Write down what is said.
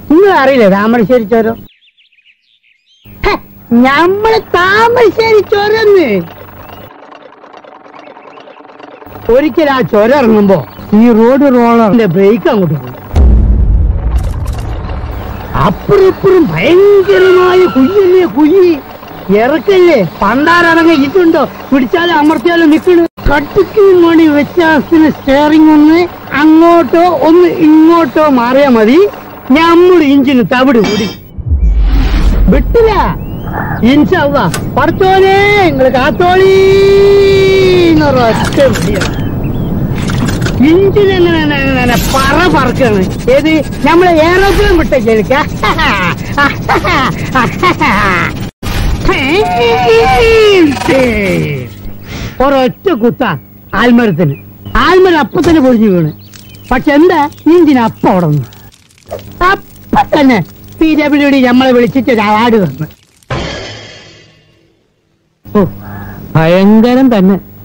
നിങ്ങൾ അറിയില്ലേ താമരശ്ശേരി ചോരം ഹെ, ഞമ്മള് താമരശ്ശേരി ചോരന്ന് ഒരിക്കൽ ആ ചുരം ഇറങ്ങുമ്പോ ഈ റോഡ് റോളറിന്റെ ബ്രേക്ക് അങ്ങോട്ട് പോയി അപ്പുറം ഇപ്പുറം ഭയങ്കരമായ കുയ്യല്ലേ കുയ്യി ഇറക്കല്ലേ പണ്ടാരടങ്ങ ഇതുണ്ടോ പിടിച്ചാലും അമർത്തിയാലും നിൽക്കണ് കട്ടിക്ക് മണി വ്യത്യാസത്തിന് സ്റ്റിയറിംഗ് ഒന്ന് അങ്ങോട്ടോ ഒന്ന് ഇങ്ങോട്ടോ മാറിയാ മതി നമ്മുടെ ഇഞ്ചിന് തവിട് കൂടി വിട്ടില്ല ഇൻഷല്ല പഠിച്ചോനെ നിങ്ങൾ കാത്തോളി എന്നൊരൊറ്റ വിളിയാണ് ഇഞ്ചിന് എങ്ങനെ പറ പറക്കാണ് ഏത് നമ്മളെ ഏറോപ്ലെയിൻ വിട്ട കേൾക്ക ഒരൊറ്റ കുത്ത ആൽമരത്തിന് ആൽമരം അപ്പൊ തന്നെ പൊഴിഞ്ഞു വീണ് പക്ഷെ എന്താ ഇഞ്ചിന് അപ്പ അവിടെ നിന്ന് അപ്പൊ തന്നെ പി ഡബ്ല്യു ഡി നമ്മളെ വിളിച്ചിട്ട് ഒരു അവാർഡ് തന്നു ഓ ഭയങ്കരം തന്നെ